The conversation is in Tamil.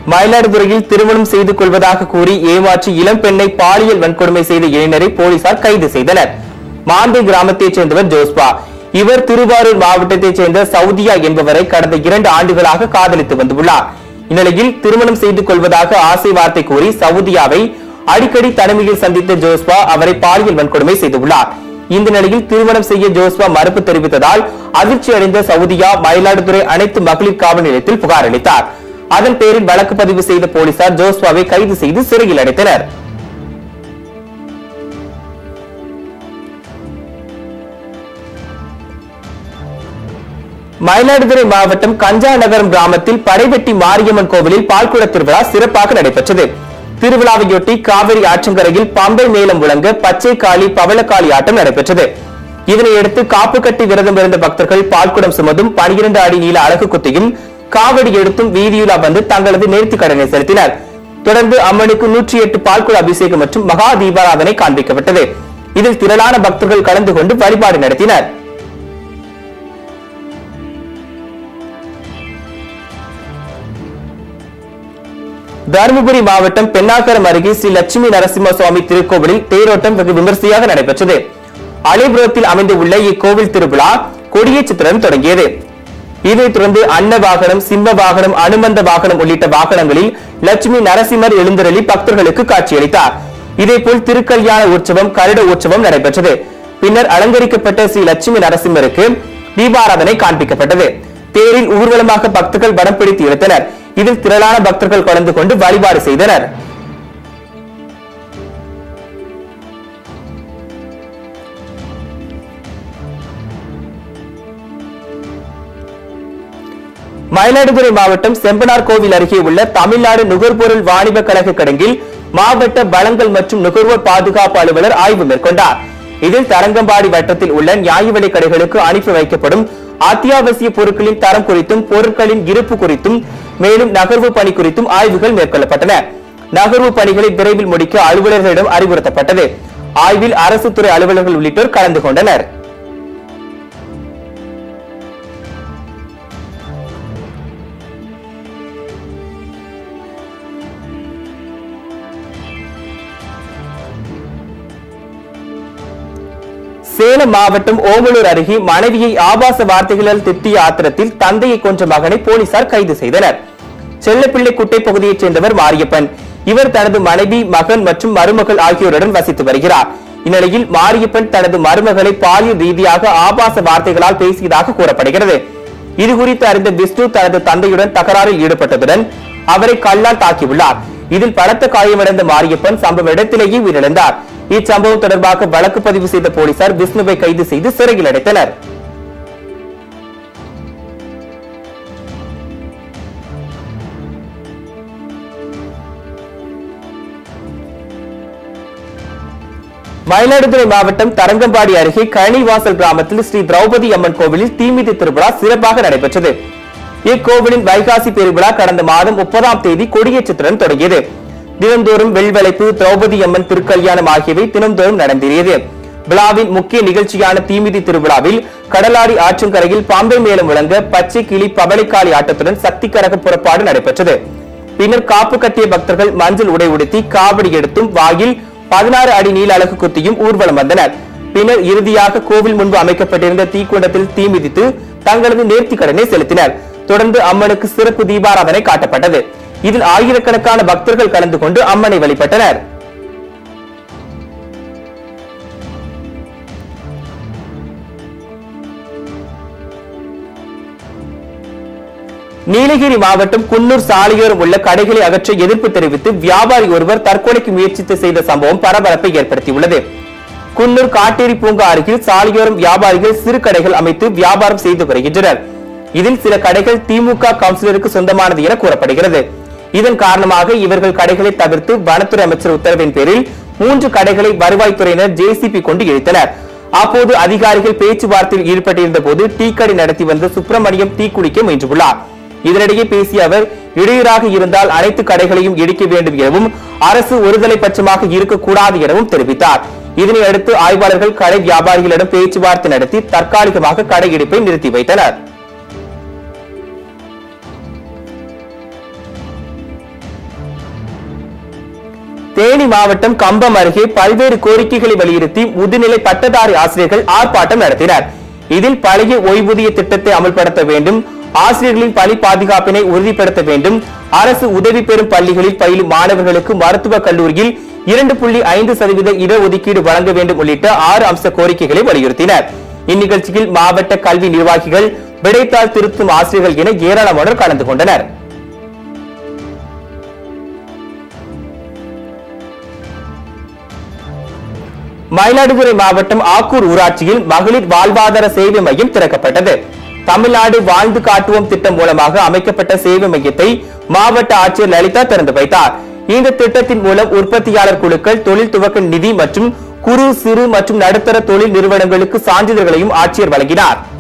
மயிலாடுதுறையில் திருமணம் செய்து கொள்வதாக கூறி ஏமாற்றி இளம் பெண்ணை பாலியல் வன்கொடுமை செய்த இளைஞரை போலீசார் கைது செய்தனர் மாந்தை கிராமத்தைச் சேர்ந்தவர் ஜோஸ்பா இவர் திருவாரூர் மாவட்டத்தைச் சேர்ந்த சவுதியா என்பவரை கடந்த இரண்டு ஆண்டுகளாக காதலித்து வந்துள்ளார் இந்நிலையில் திருமணம் செய்து கொள்வதாக ஆசை வார்த்தை கூறி சவுதியாவை அடிக்கடி தனிமையில் சந்தித்த ஜோஸ்பா அவரை பாலியல் வன்கொடுமை செய்துள்ளார் இந்த நிலையில் திருமணம் செய்ய ஜோஸ்பா மறுப்பு தெரிவித்ததால் அதிர்ச்சி அடைந்த சவுதியா மயிலாடுதுறை அனைத்து மகளிர் காவல் நிலையத்தில் புகார் அளித்தார் அதன் பேரில் வழக்கு பதிவு செய்த போலீசார் ஜோஸ்பாவை கைது செய்து சிறையில் அடைத்தனர் மயிலாடுதுறை மாவட்டம் கஞ்சா நகரம் கிராமத்தில் படைவெட்டி மாரியம்மன் கோவிலில் பால்குட திருவிழா சிறப்பாக நடைபெற்றது திருவிழாவையொட்டி காவிரி ஆற்றங்கரையில் பம்பை மேளம் முழங்க பச்சை காளி பவளக்காளி ஆட்டம் நடைபெற்றது இதனையடுத்து காப்பு கட்டி விரதம் இருந்த பக்தர்கள் பால்குடம் சுமந்தும் பனிரெண்டு அடி நீள அழகு குத்தியும் காவடி எடுத்தும் வீதியுலா வந்து தங்களது நேர்த்திக் கடனை செலுத்தினர் தொடர்ந்து அம்மனுக்கு நூற்றி எட்டு பால்குட அபிஷேகம் மற்றும் மகா தீபாராதனை காண்பிக்கப்பட்டது இதில் திரளான பக்தர்கள் கலந்து கொண்டு வழிபாடு நடத்தினர் தருமபுரி மாவட்டம் பெண்ணாகரம் அருகே ஸ்ரீ லட்சுமி நரசிம்ம சுவாமி திருக்கோவிலில் தேரோட்டம் வெகு விமர்சையாக நடைபெற்றது அலிபுரத்தில் அமைந்துள்ள இக்கோவில் திருவிழா கொடியேற்றத்துடன் தொடங்கியது இதைத் தொடர்ந்து அன்ன வாகனம் சிம்ம வாகனம் அனுமந்த வாகனம் உள்ளிட்ட வாகனங்களில் லட்சுமி நரசிம்மர் எழுந்தருளி பக்தர்களுக்கு காட்சியளித்தார் இதேபோல் திருக்கல்யாண உற்சவம் கருட உற்சவம் நடைபெற்றது பின்னர் அலங்கரிக்கப்பட்ட ஸ்ரீ லட்சுமி நரசிம்மருக்கு தீபாராதனை காண்பிக்கப்பட்டது தேரில் ஊர்வலமாக பக்தர்கள் வடம் பிடித்து இழுத்தனர் இதில் திரளான பக்தர்கள் கலந்து கொண்டு வழிபாடு செய்தனர் மயிலாடுதுறை மாவட்டம் செம்பனார் கோவில் அருகே உள்ள தமிழ்நாடு நுகர்பொருள் வாணிப கழக கிடங்கில் மாவட்ட வளங்கள் மற்றும் நுகர்வோர் பாதுகாப்பு அலுவலர் ஆய்வு மேற்கொண்டார் இதில் தரங்கம்பாடி வட்டத்தில் உள்ள நியாய விலைக் கடைகளுக்கு அனுப்பி வைக்கப்படும் அத்தியாவசிய பொருட்களின் தரம் குறித்தும் பொருட்களின் இருப்பு குறித்தும் மேலும் நகர்வு பணி குறித்தும் ஆய்வுகள் மேற்கொள்ளப்பட்டன நகர்வு பணிகளை விரைவில் முடிக்க அலுவலர்களிடம் அறிவுறுத்தப்பட்டது ஆய்வில் அரசு துறை அலுவலர்கள் உள்ளிட்டோர் கலந்து கொண்டனர் சேலம் மாவட்டம் ஓமலூர் அருகே மனைவியை ஆபாச வார்த்தைகளால் திட்டிய ஆத்திரத்தில் தந்தையை கொன்ற மகனை போலீசார் கைது செய்தனர் செல்லப்பிள்ளை குட்டை பகுதியைச் சேர்ந்தவர் மாரியப்பன் இவர் தனது மனைவி மகன் மற்றும் மருமகள் ஆகியோருடன் வசித்து வருகிறார் இந்நிலையில் மாரியப்பன் தனது மருமகளை பாலியல் ரீதியாக ஆபாச வார்த்தைகளால் பேசியதாக கூறப்படுகிறது இது குறித்து அறிந்த விஷ்ணு தனது தந்தையுடன் தகராறில் ஈடுபட்டதுடன் அவரை கல்லால் தாக்கியுள்ளார் இதில் பலத்த காயமடைந்த மாரியப்பன் சம்பவ இடத்திலேயே உயிரிழந்தார் இச்சம்பவம் தொடர்பாக வழக்கு பதிவு செய்த போலீசார் விஷ்ணுவை கைது செய்து சிறையில் அடைத்தனர் மயிலாடுதுறை மாவட்டம் தரங்கம்பாடி அருகே கழனிவாசல் கிராமத்தில் ஸ்ரீ திரௌபதி அம்மன் கோவிலில் தீமிதி திருவிழா சிறப்பாக நடைபெற்றது இக்கோவிலின் வைகாசி பெருவிழா கடந்த மாதம் முப்பதாம் தேதி கொடியேற்றத்துடன் தொடங்கியது தினந்தோறும் வெள்வளைப்பு திரௌபதி அம்மன் திருக்கல்யாணம் ஆகியவை தினந்தோறும் நடந்தேறியது விழாவின் முக்கிய நிகழ்ச்சியான தீமிதி திருவிழாவில் கடலாடி ஆற்றங்கரையில் பாம்பை மேளம் முழங்க பச்சை கிளி பவளைக்காளி ஆட்டத்துடன் சக்தி கரக புறப்பாடு நடைபெற்றது பின்னர் காப்பு கட்டிய பக்தர்கள் மஞ்சள் உடை உடுத்தி காவடி எடுத்தும் வாயில் பதினாறு அடி நீள அழகு குத்தியும் ஊர்வலம் வந்தனர் பின்னர் இறுதியாக கோவில் முன்பு அமைக்கப்பட்டிருந்த தீக்குண்டத்தில் தீ மிதித்து தங்களது நேர்த்திக் கடனை செலுத்தினர் தொடர்ந்து அம்மனுக்கு சிறப்பு தீபாராதனை காட்டப்பட்டது இதில் ஆயிரக்கணக்கான பக்தர்கள் கலந்து கொண்டு அம்மனை வழிபட்டனர் நீலகிரி மாவட்டம் குன்னூர் சாலையோரம் உள்ள கடைகளை அகற்ற எதிர்ப்பு தெரிவித்து வியாபாரி ஒருவர் தற்கொலைக்கு முயற்சித்து செய்த சம்பவம் பரபரப்பை ஏற்படுத்தியுள்ளது குன்னூர் காட்டேரி பூங்கா அருகில் சாலையோரம் வியாபாரிகள் சிறு கடைகள் அமைத்து வியாபாரம் செய்து வருகின்றனர் இதில் சில கடைகள் திமுக கவுன்சிலருக்கு சொந்தமானது என கூறப்படுகிறது இதன் காரணமாக இவர்கள் கடைகளை தவிர்த்து வனத்துறை அமைச்சர் உத்தரவின் பேரில் மூன்று கடைகளை வருவாய்த்துறையினர் ஜேசிபி கொண்டு இழுத்தனர் அப்போது அதிகாரிகள் பேச்சுவார்த்தையில் ஈடுபட்டிருந்த போது டீ கடை நடத்தி வந்த சுப்பிரமணியம் தீ குளிக்க முயன்றுள்ளார் இதனிடையே பேசிய அவர் இடையூறாக இருந்தால் அனைத்து கடைகளையும் இடிக்க வேண்டும் எனவும் அரசு ஒருதலை பட்சமாக இருக்கக்கூடாது எனவும் தெரிவித்தார் இதனை அடுத்து ஆய்வாளர்கள் கடை வியாபாரிகளிடம் பேச்சுவார்த்தை நடத்தி தற்காலிகமாக கடை இடிப்பை நிறுத்தி வைத்தனர் தேனி மாவட்டம் கம்பம் அருகே பல்வேறு கோரிக்கைகளை வலியுறுத்தி முதுநிலை பட்டதாரி ஆசிரியர்கள் ஆர்ப்பாட்டம் நடத்தினர் இதில் பழைய ஓய்வூதிய திட்டத்தை அமல்படுத்த வேண்டும் ஆசிரியர்களின் பணி பாதுகாப்பினை உறுதிப்படுத்த வேண்டும் அரசு உதவி பெறும் பள்ளிகளில் பயிலும் மாணவர்களுக்கு மருத்துவக் கல்லூரியில் இரண்டு புள்ளி ஐந்து சதவீத இடஒதுக்கீடு வழங்க வேண்டும் உள்ளிட்ட ஆறு அம்ச கோரிக்கைகளை வலியுறுத்தினர் இந்நிகழ்ச்சியில் மாவட்ட கல்வி நிர்வாகிகள் விடைத்தாள் திருத்தும் ஆசிரியர்கள் என ஏராளமானோர் கலந்து கொண்டனர் மயிலாடுதுறை மாவட்டம் ஆக்கூர் ஊராட்சியில் மகளிர் வாழ்வாதார சேவை மையம் திறக்கப்பட்டது தமிழ்நாடு வாழ்ந்து காட்டுவோம் திட்டம் மூலமாக அமைக்கப்பட்ட சேவை மையத்தை மாவட்ட ஆட்சியர் லலிதா திறந்து வைத்தார் இந்த திட்டத்தின் மூலம் உற்பத்தியாளர் குழுக்கள் தொழில் துவக்க நிதி மற்றும் குறு சிறு மற்றும் நடுத்தர தொழில் நிறுவனங்களுக்கு சான்றிதழ்களையும் ஆட்சியர் வழங்கினார்